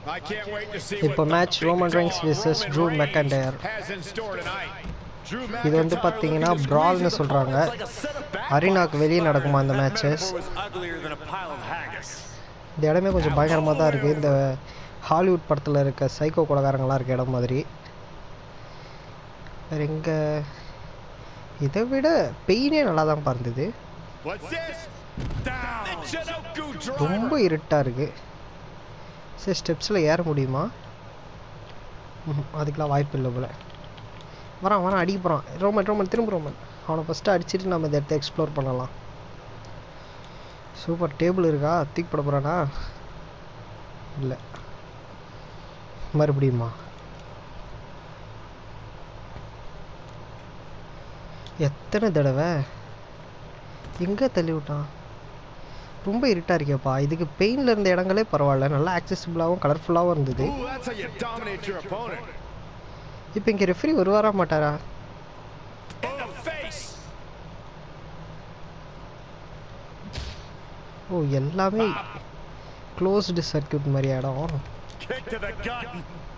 I can't wait to see இப்போ what the match big Roman dog Reigns versus Roman Drew Reigns McIntyre has in store tonight. Drew இது வந்து McIntyre பார்த்தீங்கன்னா looking to ப்ரால்னு squeeze his சொல்கிறாங்க opponents like a set of backbites. அரினாக்கு வெளியே நடக்குமா இந்த matches That metaphor was uglier than a pile of haggis. இந்த இடமே கொஞ்சம் பயங்கரமாக தான் இருக்குது இந்த ஹாலிவுட் படத்தில் இருக்க சைக்கோ கொலகாரங்களாம் இருக்க இடம் மாதிரி வேறு எங்கே இதை விட பெயினே நல்லா தான் இருந்தது What's this? Down. Michinoku ரொம்ப driver. இருட்டாக இருக்குது சரி ஸ்டெப்ஸில் ஏற முடியுமா ம்ஹும், அதுக்கெலாம் வாய்ப்பு இல்லை போல் வரான் வரான் அடிக்க போகிறான் ரோமன் ரோமன் திரும்ப ரோமன் அவனை ஃபஸ்ட்டு அடிச்சிட்டு நம்ம இந்த இடத்த எக்ஸ்ப்ளோர் பண்ணலாம் சூப்பர் டேபிள் இருக்கா தூக்கி போட போகிறானா இல்லை மறுபடியுமா எத்தனை தடவை எங்கே தள்ளி விட்டான் ரொம்ப இருட்டாக இருக்கேப்பா இதுக்கு பெயினில் இருந்த இடங்களே பரவாயில்ல நல்லா ஆக்சசிபிளாகவும் கலர்ஃபுல்லாகவும் இருந்தது Ooh, that's how you dominate your opponent. இப்போ இங்கே ரெஃப்ரி வருவாரா மாட்டாரா In the face. ஓ எல்லாமே க்ளோஸ்டு சர்க்கியூட் மாதிரி இடம் Kick to the gut.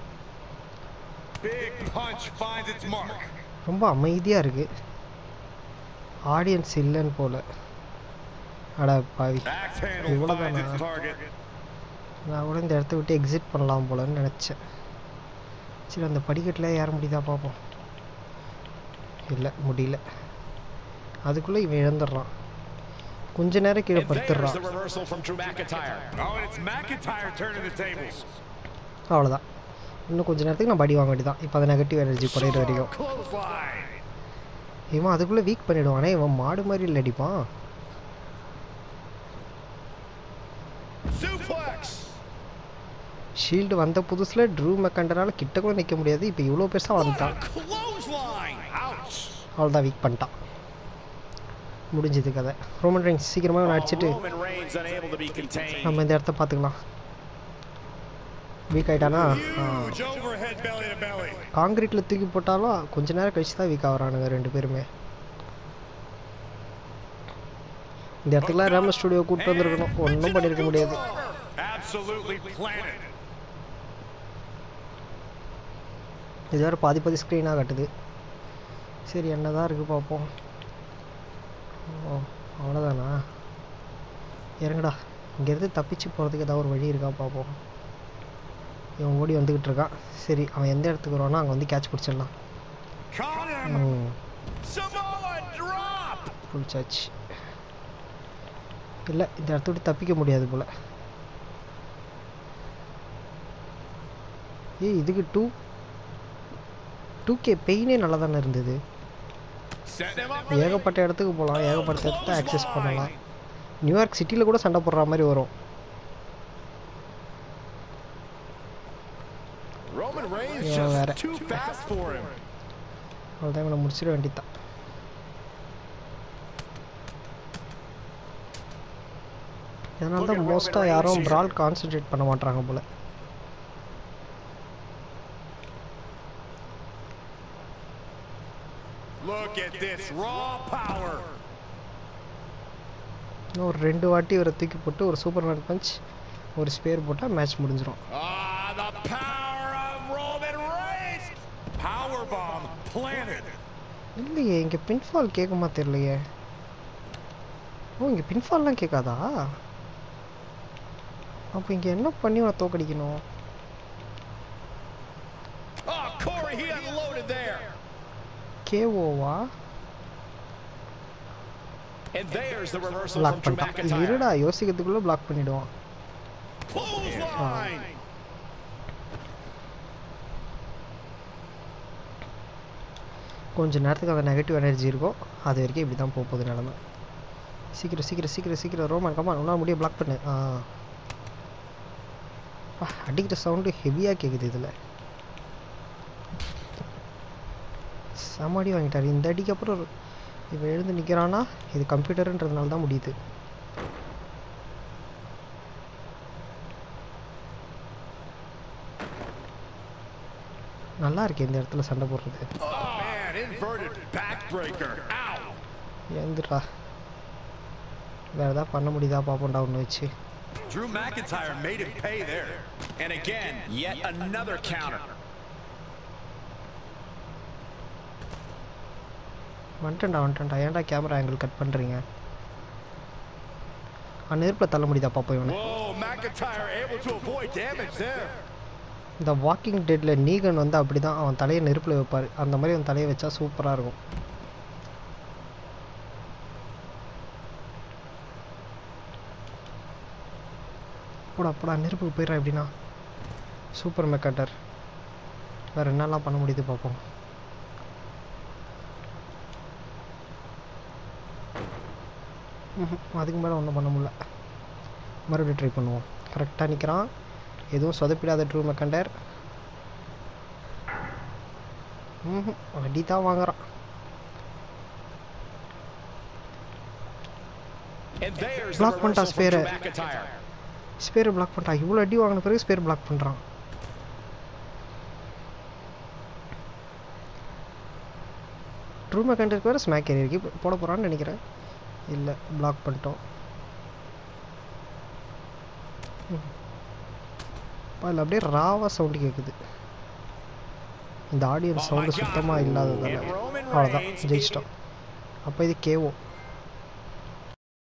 Big punch finds its mark. ரொம்ப அமைதியாக இருக்குது ஆடியன்ஸ் இல்லைன்னு போல அட பாவி Axe handle இவ்வளவுதானா? finds its target. நான் கூட இந்த இடத்த விட்டு எக்ஸிட் பண்ணலாம் போலன்னு நினச்சேன் சரி அந்த படிக்கட்டில் ஏற முடியுதா பார்ப்போம் இல்லை முடியல அதுக்குள்ளே இவன் இழந்துடுறான் கொஞ்ச நேரம் கீழே And there's படுத்துடுறான் the reversal from Drew McIntyre. Oh, and it's McIntyre turning the tables. அவ்வளோதான் இன்னும் கொஞ்ச நேரத்துக்கு நான் படி வாங்க வேண்டியதான் இப்போ அந்த நெகட்டிவ் எனர்ஜி குறையிற வரைக்கும் Clothesline. இவன் அதுக்குள்ளே வீக் பண்ணிடுவானே இவன் மாடு மாதிரி இல்லை அடிப்பான் Suplex. ஷீல்டு வந்த புதுசில் ட்ரூ மெக்கண்டனால கிட்ட கூட நிற்க முடியாது இப்போ இவ்வளோ பெருசாக What வந்துட்டான் a clothesline. Ouch. அவ்வளோதான் வீக் பண்ணிட்டான் முடிஞ்சது கதை ரோமன் ரெயின்ஸ் சீக்கிரமாக அவனை அடிச்சிட்டு Roman Reigns unable to be contained. நம்ம இந்த இடத்த பார்த்துக்கலாம் வீக் ஆயிட்டானா Huge overhead belly to belly. காங்கிரீட்டில் தூக்கி போட்டாலும் கொஞ்ச நேரம் கழிச்சு தான் வீக் ஆகுறானுங்க ரெண்டு பேருமே இந்த இடத்துக்குலாம் ரேம ஸ்டுடியோ கூப்பிட்டு வந்திருக்கணும் ஒன்றும் பண்ணியிருக்க முடியாது Absolutely planted. இது வேறு பாதி பாதி ஸ்க்ரீனாக காட்டுது சரி என்ன தான் இருக்குது பார்ப்போம் ஓ அவ்வளோதானா இறங்குடா இங்கேருந்து தப்பிச்சு போகிறதுக்கு ஏதாவது ஒரு வழி இருக்கா பார்ப்போம் இவன் ஓடி வந்துக்கிட்டு இருக்கான் சரி அவன் எந்த இடத்துக்கு வருவானோ அங்கே வந்து கேட்ச் பிடிச்சிடலாம் Caught him. ம் Samoa drop. பிடிச்சாச்சு இல்லை இந்த இடத்த விட்டு தப்பிக்க முடியாது போல் ஏய் இதுக்கு டூ டூ கே பெயினே நல்லா தானே இருந்தது Set him up. ஏகப்பட்ட இடத்துக்கு போகலாம் ஏகப்பட்ட இடத்த ஆக்சஸ் பண்ணலாம் நியூயார்க் சிட்டியில் கூட சண்டை போடுற மாதிரி வரும் Roman Reigns Yeah, just வேற. too fast for him. அவ்வளோதான் இவனை முடிச்சிட வேண்டியதான் இதனால தான் மோஸ்ட்டாக யாரும் ப்ரால் கான்சென்ட்ரேட் பண்ண மாட்டாங்க போல் Look at this raw power. இன்னும் ஒரு ரெண்டு வாட்டி இவரை தூக்கி போட்டு ஒரு சூப்பர் மேன் பஞ்ச் ஒரு ஸ்பேர் போட்டால் மேட்ச் முடிஞ்சிடும் Ah, the power of Roman Reigns. Power bomb planted. இல்லையே இங்கே பின்ஃபால் கேட்குமா தெரியலையே ஓ இங்கே பின்ஃபால்லாம் கேட்காதா அப்போ இங்கே என்ன பண்ணி அவனை தோக்கடிக்கணும் Oh, Corey, he unloaded there. கேஓவா And there's the reversal block from Drew பண்ணிட்டான் McIntyre. இருடா யோசிக்கிறதுக்குள்ளே பிளாக் பண்ணிடுவான் Clothesline. கொஞ்ச நேரத்துக்கு அந்த நெகட்டிவ் எனர்ஜி இருக்கும் அது வரைக்கும் இப்படி தான் போக போகுது நிலமை சீக்கிரம் சீக்கிரம் சீக்கிரம் சீக்கிரம் ரோமன் கமான் உன்னால் முடிய பிளாக் பண்ணு ஆ அப்பா, அடிக்கிற சவுண்டு ஹெவியாக கேட்குது இதில் செம அடி வாங்கிட்டார் இந்த அடிக்கு அப்புறம் இவன் எழுந்து நிற்கிறான்னா இது கம்ப்யூட்டருன்றதுனால தான் முடியுது நல்லா இருக்கு இந்த இடத்துல சண்டை போடுறது Oh, man, inverted backbreaker. Ow. எழுந்துடா வேறு ஏதாவது பண்ண முடியுதா பார்ப்போம்டா ஒன்று வச்சு Drew McIntyre made him pay there. And again, yet another counter. வந்துட்டேன்டா வந்துட்டேன்டா ஏன்டா கேமரா ஆங்கிள் கட் பண்ணுறீங்க நெருப்பில் தள்ள முடியுதா பாப்பா இவனை Whoa, McIntyre able to avoid damage there. இந்த வாக்கிங் டெட்டில் நீகன் வந்து அப்படி தான் அவன் தலையை நெருப்பில் வைப்பார் அந்த மாதிரி அவன் தலையை வச்சா சூப்பராக இருக்கும் போடா போடா நெருப்புக்கு போயிடுறா எப்படின்னா சூப்பர் மெக்காட்டர் வேறு என்னெல்லாம் பண்ண முடியுது பார்ப்போம் ம்ஹும், அதுக்கு மேலே ஒன்றும் பண்ண முடியல மறுபடியும் ட்ரை பண்ணுவோம் கரெக்டாக நிற்கிறான் எதுவும் சொதப்பிடாத ட்ரூ மெக்கண்டர் ம் அடி தான் வாங்குறான் And there's the Block பண்ணிட்டா reversal from spear. Drew McIntyre. Spear block பண்ணிட்டான் இவ்வளோ அடி வாங்கின பிறகு ஸ்பேர் பிளாக் பண்ணுறான் ட்ரூ மெக்கண்டருக்கு வேறு ஸ்மாக் ஏறி போட போகிறான்னு நினைக்கிறேன் இல்லை பிளாக் பண்ணிட்டோம் அதில் அப்படியே ராவா சவுண்டு கேட்குது இந்த audience Oh my sound God. சுத்தமாக இல்லாததால And Roman அவ்வளோதான் Reigns ஜெயிச்சிட்டோம் அப்போ இது கேவோ